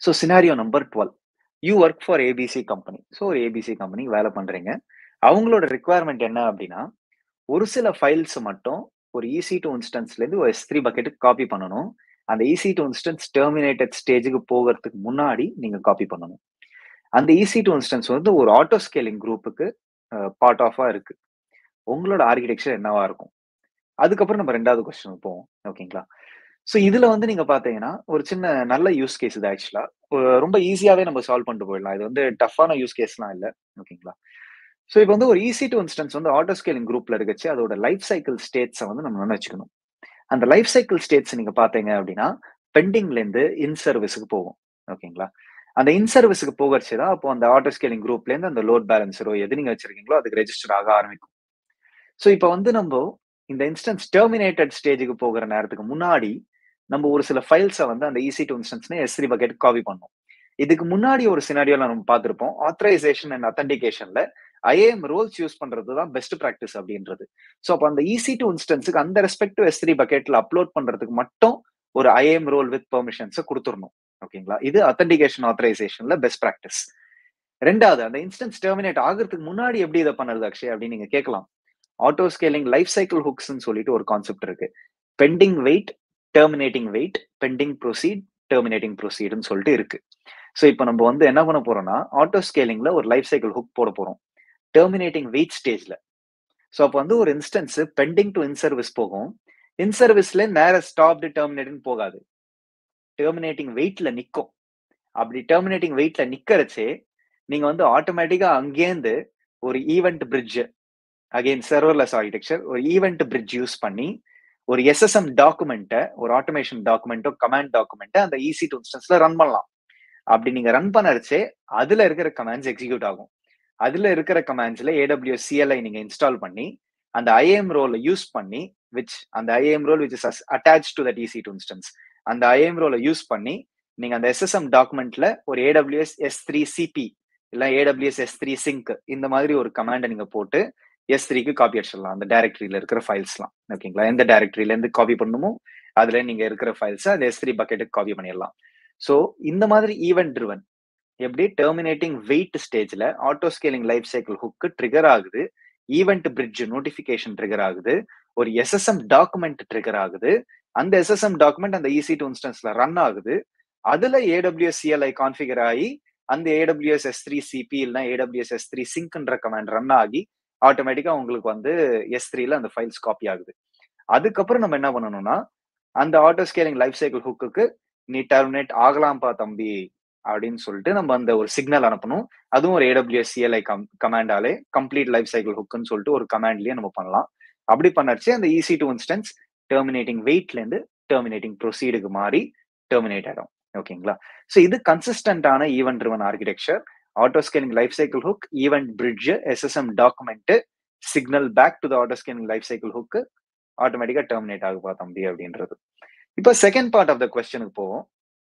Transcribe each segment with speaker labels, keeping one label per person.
Speaker 1: so scenario number twelve you work for ABC company so ஒரு ABC company வேலை பண்றீங்க அவங்களோட ரெக்குவயர்மெண்ட் என்ன அப்படின்னா ஒரு சில ஃபைல்ஸ் மட்டும் ஒரு ஈசி டூ இன்ஸ்டன்ஸ்லேருந்து ஒரு எஸ் த்ரீ பக்கெட்டுக்கு காப்பி பண்ணணும் அந்த ஈசி டூ இன்ஸ்டன்ஸ் டெர்மினேட்டட் ஸ்டேஜுக்கு போகிறதுக்கு முன்னாடி நீங்க காப்பி பண்ணணும் அந்த ஈசி டூ இன்ஸ்டன்ஸ் வந்து ஒரு ஆட்டோ ஸ்கேலிங் குரூப்புக்கு பார்ட் ஆஃபா இருக்கு உங்களோட ஆர்கிடெக்சர் என்னவா இருக்கும் அதுக்கப்புறம் நம்ம ரெண்டாவது கொஸ்டினுக்கு போவோம் ஓகேங்களா ஸோ இதுல வந்து நீங்க பாத்தீங்கன்னா ஒரு சின்ன நல்ல யூஸ் கேஸ் இது ஆக்சுவலா ரொம்ப ஈஸியாவே நம்ம சால்வ் பண்ணிட்டு போயிடலாம் இது வந்து டஃப்பான யூஸ் கேஸ்லாம் இல்லை ஓகேங்களா ஸோ இப்போ வந்து ஒரு ஈஸி டு இன்ஸ்டன்ஸ் வந்து ஆட்டோ ஸ்கேலிங் குரூப்ல இருக்கச்சு அதோட லைஃப் சைக்கிள் ஸ்டேட்ஸை வந்து நம்ம நினைச்சுக்கணும் அந்த லைஃப் சைக்கிள் ஸ்டேட்ஸ் நீங்க பாத்தீங்க அப்படின்னா பெண்டிங்ல இருந்து இன் சர்வீஸுக்கு போகும் ஓகேங்களா அந்த இன் சர்வீஸுக்கு போகிறச்சு தான் அப்போ அந்த ஆட்டோ ஸ்கேலிங் குரூப்ல இருந்து அந்த லோட் பேலன்ஸரோ எது நீங்க வச்சிருக்கீங்களோ அதுக்கு ரெஜிஸ்டர் ஆக ஆரம்பிக்கும் ஸோ இப்போ வந்து நம்ம இந்த இன்ஸ்டன்ஸ் டெர்மினேட்டட் ஸ்டேஜுக்கு போகிற நேரத்துக்கு முன்னாடி நம்ம ஒரு சில ஃபைல்ஸை வந்து அந்த ஈசி டு இன்ஸ்டன்ஸ்னு எஸ் த்ரீ பக்கெட் காப்பி பண்ணோம் இதுக்கு முன்னாடி ஒரு சினாரியோல நம்ம பார்த்திருப்போம் ஆத்தரைசேஷன் அண்ட் அத்தன்டிகேஷன்ல ஐஏஎம் ரோல்ஸ் யூஸ் பண்றது தான் பெஸ்ட் ப்ராக்டிஸ் அப்படின்றது ஸோ அப்போ அந்த ஈசி டு இன்ஸ்டன்ஸுக்கு அந்த ரெஸ்பெக்டிவ் எஸ் த்ரீ பக்கெட்ல அப்லோட் பண்றதுக்கு மட்டும் ஒரு ஐஏஎம் ரோல் வித் பெர்மிஷன்ஸை கொடுத்துடணும் ஓகேங்களா இது அத்தன்டிகேஷன் ஆத்தரைசேஷன்ல பெஸ்ட் ப்ராக்டிஸ் ரெண்டாவது அந்த இன்ஸ்டன்ஸ் டெர்மினேட் ஆகிறதுக்கு முன்னாடி எப்படி இதை பண்ணுறது அக்ஷய் அப்படின்னு நீங்க கேட்கலாம் ஆட்டோ ஸ்கேலிங் லைஃப் சைக்கிள் ஹுக்ஸ்ன்னு சொல்லிட்டு ஒரு கான்செப்ட் இருக்கு pending wait terminating wait pending proceed terminating ப்ரொசீட்னு சொல்லிட்டு இருக்கு ஸோ இப்போ நம்ம வந்து என்ன பண்ண போறோம்னா ஆட்டோ ஸ்கேலிங்ல ஒரு லைஃப் சைக்கிள் ஹுக் போட போறோம் டெர்மினேட்டிங் வெயிட் ஸ்டேஜ்ல ஸோ அப்போ வந்து ஒரு instance pending to in service போகும் இன் சர்வீஸ்ல நேர ஸ்டாப்டு டெர்மினேட்னு போகாது டெர்மினேட்டிங் வெயிட்ல நிற்கும் அப்படி டெர்மினேட்டிங் வெயிட்ல நிக்கிறச்சே நீங்க வந்து ஆட்டோமேட்டிக்கா அங்கேருந்து ஒரு event bridge again serverless architecture ஒரு ஈவெண்ட் பிரிட்ஜ் யூஸ் பண்ணி ஒரு எஸ்எஸ்எம் டாக்குமெண்ட்டை ஒரு ஆட்டோமேஷன் டாக்குமெண்ட்டோ கமாண்ட் டாக்குமெண்ட்டை அந்த ஈசி டூ இன்ஸ்டன்ஸ்ல ரன் பண்ணலாம் அப்படி நீங்க ரன் பண்ணறச்சே அதுல இருக்கிற கமாண்ட்ஸ் எக்ஸிக்யூட் ஆகும் அதுல இருக்கிற கமாண்ட்ஸ்ல ஏடபிள்யூஎஸ் சிஎல்ஐ நீங்க இன்ஸ்டால் பண்ணி அந்த ஐஏஎம் ரோலை யூஸ் பண்ணி விச் அந்த IAM role which is attach to that EC two instance அந்த ஐஏஎம் ரோலை யூஸ் பண்ணி நீங்க அந்த எஸ்எஸ்எம் டாக்குமெண்ட்ல ஒரு ஏடபிள்யூஎஸ் எஸ் த்ரீ சிபி இல்ல ஏடபிள்யூஎஸ் எஸ் த்ரீ சிங்க் இந்த மாதிரி ஒரு கமாண்டை நீங்க போட்டு எஸ் த்ரீக்கு காப்பி அடிச்சிடலாம் அந்த டைரக்டரியில இருக்கிற ஃபைல்ஸ்லாம் ஓகேங்களா எந்த டைரக்டரியில இருந்து காப்பி பண்ணணுமோ அதுல நீங்க இருக்கிற ஃபைல்ஸ் அது எஸ் த்ரீ பக்கெட்டுக்கு காப்பி பண்ணிடலாம் ஸோ இந்த மாதிரி ஈவெண்ட் ட்ரிவன் எப்படி டெர்மினேட்டிங் வெயிட் ஸ்டேஜ்ல auto scaling life cycle hook trigger ஆகுது ஈவெண்ட் பிரிட்ஜ் நோட்டிபிகேஷன் ட்ரிகர் ஆகுது ஒரு எஸ்எஸ்எம் டாக்குமெண்ட் ட்ரிகர் ஆகுது அந்த எஸ்எஸ்எம் டாக்குமெண்ட் அந்த ஈசி டூ இன்ஸ்டன்ஸ்ல ரன் ஆகுது அதுல ஏடபிள்யூஎஸ் சிஎல்ஐ கான்ஃபிகர் ஆகி அந்த ஏடபிள்யூஎஸ் எஸ் த்ரீ சிபி இல்லைனா ஏடபிள்யூஎஸ் எஸ் த்ரீ சிங்க்ன்ற கமாண்ட் ரன் ஆகி ஆட்டோமேட்டிக்கா உங்களுக்கு வந்து எஸ் த்ரீல அந்த ஃபைல்ஸ் காப்பி ஆகுது அதுக்கப்புறம் நம்ம என்ன பண்ணணும்னா அந்த ஆட்டோ ஸ்கேலிங் லைஃப் சைக்கிள் ஹுக்குக்கு நீ டெர்மினேட் ஆகலாம்ப்பா தம்பி அப்படின்னு சொல்லிட்டு நம்ம அந்த ஒரு சிக்னல் அனுப்பணும் அதுவும் ஒரு ஏடபிள்யூஎஸ் சிஎல்ஐ கம் கமாண்டாலே கம்ப்ளீட் லைஃப் சைக்கிள் ஹுக்குன்னு சொல்லிட்டு ஒரு கமாண்ட்லயே நம்ம பண்ணலாம் அப்படி பண்ணச்சு அந்த ஈசி டூ இன்ஸ்டன்ஸ் டெர்மினேட்டிங் வெயிட்ல இருந்து டெர்மினேட்டிங் ப்ரொசீடுக்கு மாறி டெர்மினேட் ஆகும் ஓகேங்களா ஸோ இது கன்சிஸ்டன்டான event driven architecture auto scaling life cycle hook event bridge SSM document signal back to the auto scaling life cycle hook ஆட்டோமேட்டிக்கா டெர்மினேட் ஆகுப்பா தம்பி அப்படின்றது இப்போ செகண்ட் பார்ட் ஆஃப் த கொஸ்டனுக்கு போவோம்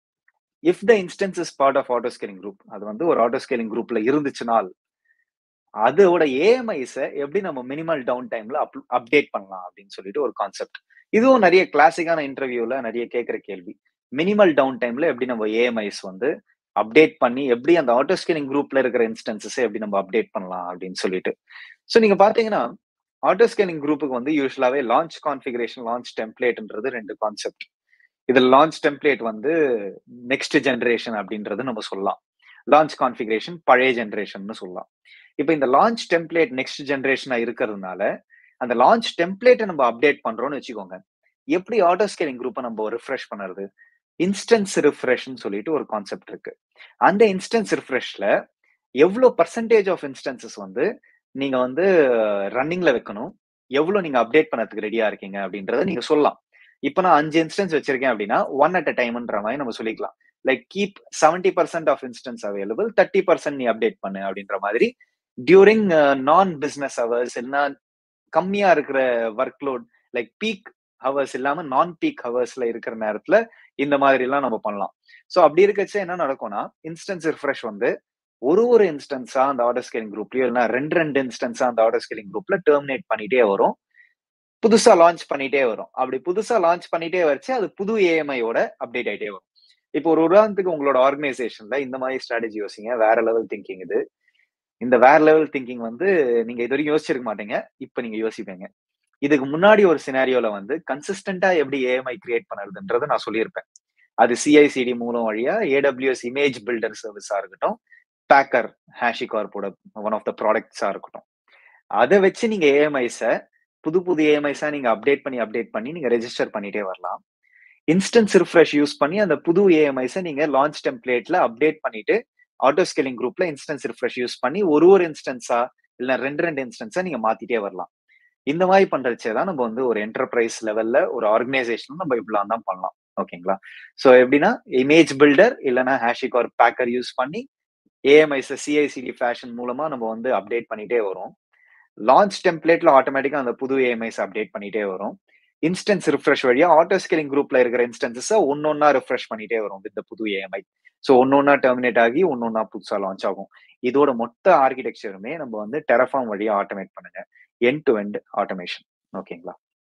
Speaker 1: if the instance is part of auto scaling group அது வந்து ஒரு ஆட்டோ ஸ்கேலிங் குரூப்ல இருந்துச்சுனால் அதோட ஏஎம்ஐஸை எப்படி நம்ம மினிமல் டவுன் டைம்ல அப் அப்டேட் பண்ணலாம் அப்படின்னு சொல்லிட்டு ஒரு கான்செப்ட் இதுவும் நிறைய கிளாசிக்கான இன்டர்வியூல நிறைய கேட்கிற கேள்வி மினிமல் டவுன் டைம்ல எப்படி நம்ம ஏஎம்ஐஸ் வந்து அப்டேட் பண்ணி எப்படி அந்த ஆட்டோ ஸ்கேலிங் குரூப்ல இருக்கிற இன்ஸ்டன்சஸ் எப்படி நம்ம அப்டேட் பண்ணலாம் அப்படின்னு சொல்லிட்டு ஸோ நீங்க பாத்தீங்கன்னா ஆட்டோ ஸ்கேலிங் குரூப்புக்கு வந்து யூஸ்வலாவே லான்ச் கான்ஃபிகரேஷன் லான்ச் டெம்ப்ளேட்ன்றது ரெண்டு கான்செப்ட் இதுல லான்ச் டெம்ப்ளேட் வந்து நெக்ஸ்ட் ஜென்ரேஷன் அப்படின்றது நம்ம சொல்லலாம் லான்ச் கான்ஃபிகரேஷன் பழைய ஜென்ரேஷன் சொல்லலாம் இப்போ இந்த லான்ச் டெம்ப்ளேட் நெக்ஸ்ட் ஜென்ரேஷனா இருக்கிறதுனால அந்த லான்ச் டெம்ப்ளேட்டை நம்ம அப்டேட் பண்றோம்னு வச்சுக்கோங்க எப்படி ஆட்டோ ஸ்கேலிங் குரூப்பை நம்ம ரிஃப்ரெஷ் பண்ணுறது இன்ஸ்டன்ஸ் ரிஃப்ரெஷ்னு சொல்லிட்டு ஒரு கான்செப்ட் இருக்கு அந்த இன்ஸ்டன்ஸ் ரிஃப்ரெஷ்ல எவ்வளோ பர்சன்டேஜ் ஆஃப் இன்ஸ்டன்சஸ் வந்து நீங்க வந்து ரன்னிங்ல வைக்கணும் எவ்வளவு நீங்க அப்டேட் பண்ணதுக்கு ரெடியா இருக்கீங்க அப்படின்றத நீங்க சொல்லலாம் இப்ப நான் அஞ்சு இன்ஸ்டன்ஸ் வச்சிருக்கேன் அப்படின்னா ஒன் அட் அ டைம்ன்ற மாதிரி நம்ம சொல்லிக்கலாம் like keep seventy percent of instance available thirty percent நீ அப்டேட் பண்ணு அப்படின்ற மாதிரி டியூரிங் நான் பிசினஸ் ஹவர்ஸ் இல்லைன்னா கம்மியா இருக்கிற work load like peak hours இல்லாம நான் பீக் ஹவர்ஸ்ல இருக்கிற நேரத்துல இந்த மாதிரி எல்லாம் நம்ம பண்ணலாம் ஸோ அப்படி இருக்கச்சு என்ன நடக்கும்னா இன்ஸ்டன்ஸ் ரிஃப்ரெஷ் வந்து ஒரு ஒரு இன்ஸ்டன்ஸா அந்த ஆர்டர் ஸ்கேலிங் குரூப்லயோ இல்லைன்னா ரெண்டு ரெண்டு இன்ஸ்டன்ஸா அந்த ஆர்டர் ஸ்கேலிங் குரூப்ல டெர்மினேட் பண்ணிட்டே வரும் புதுசா லான்ச் பண்ணிட்டே வரும் அப்படி புதுசா லான்ச் பண்ணிட்டே வச்சு அது புது ஏஎம்ஐயோட அப்டேட் ஆயிட்டே வரும் இப்போ ஒரு உதாரணத்துக்கு உங்களோட ஆர்கனைசேஷன்ல இந்த மாதிரி ஸ்ட்ராட்டஜி யோசிங்க வேற லெவல் திங்கிங் இது இந்த வேற லெவல் திங்கிங் வந்து நீங்க இது வரைக்கும் யோசிச்சிருக்க மாட்டீங்க இப்ப நீங்க யோசிப்பீங்க இதுக்கு முன்னாடி ஒரு சினாரியோல வந்து கன்சிஸ்டன்டா எப்படி ஏஎம்ஐ கிரியேட் பண்ணுறதுன்றத நான் சொல்லியிருப்பேன் அது சிஐசிடி மூலம் வழியா ஏடபிள்யூஎஸ் இமேஜ் பில்டர் சர்வீஸா இருக்கட்டும் பேக்கர் ஹேஷிகார்போட ஒன் ஆஃப் த ப்ராடக்ட்ஸா இருக்கட்டும் அதை வச்சு நீங்க ஏஎம்ஐஸை புது புது ஏஎம்ஐஸா நீங்க அப்டேட் பண்ணி அப்டேட் பண்ணி நீங்க ரெஜிஸ்டர் பண்ணிட்டே வரலாம் இன்ஸ்டன்ஸ் ரிஃப்ரெஷ் யூஸ் பண்ணி அந்த புது ஏஎம்ஐஸை நீங்க லான்ச் டெம்ப்ளேட்ல அப்டேட் பண்ணிட்டு ஆட்டோ ஸ்கேலிங் குரூப்ல இன்ஸ்டன்ஸ் ரிஃப்ரெஷ் யூஸ் பண்ணி ஒரு ஒரு இன்ஸ்டன்ஸா இல்ல ரெண்டு ரெண்டு இன்ஸ்டன்ஸா நீங்க மாத்திட்டே வரலாம் இந்த மாதிரி பண்றச்சே தான் நம்ம வந்து ஒரு என்டர்பிரைஸ் லெவல்ல ஒரு ஆர்கனைசேஷன் நம்ம இப்படிலாம் தான் பண்ணலாம் ஓகேங்களா ஸோ எப்படின்னா இமேஜ் பில்டர் இல்லைன்னா ஹேஷிக் ஒரு பேக்கர் யூஸ் பண்ணி ஏஎம்ஐஸ் சிஐசிடி ஃபேஷன் மூலமா நம்ம வந்து அப்டேட் பண்ணிட்டே வரும் லான்ச் டெம்ப்ளேட்ல ஆட்டோமேட்டிக்கா அந்த புது ஏஎம்ஐஸ் அப்டேட் பண்ணிட்டே வரும் இன்ஸ்டன்ஸ் ரிஃப்ரெஷ் வழியா ஆட்டோ ஸ்கேலிங் குரூப்ல இருக்கிற இன்ஸ்டன்சஸ் ஒன்னொன்னா ரிஃப்ரெஷ் பண்ணிட்டே வரும் வித் புது ஏஎம்ஐ ஸோ ஒன்னொன்னா டெர்மினேட் ஆகி ஒன்னொன்னா புதுசா லான்ச் ஆகும் இதோட மொத்த ஆர்கிடெக்சருமே நம்ம வந்து டெரஃபார்ம் வழியா ஆட்டோமேட் பண்ணுங்க எண்ட் டு எண்ட் ஆட்டோமேஷன் ஓகேங்களா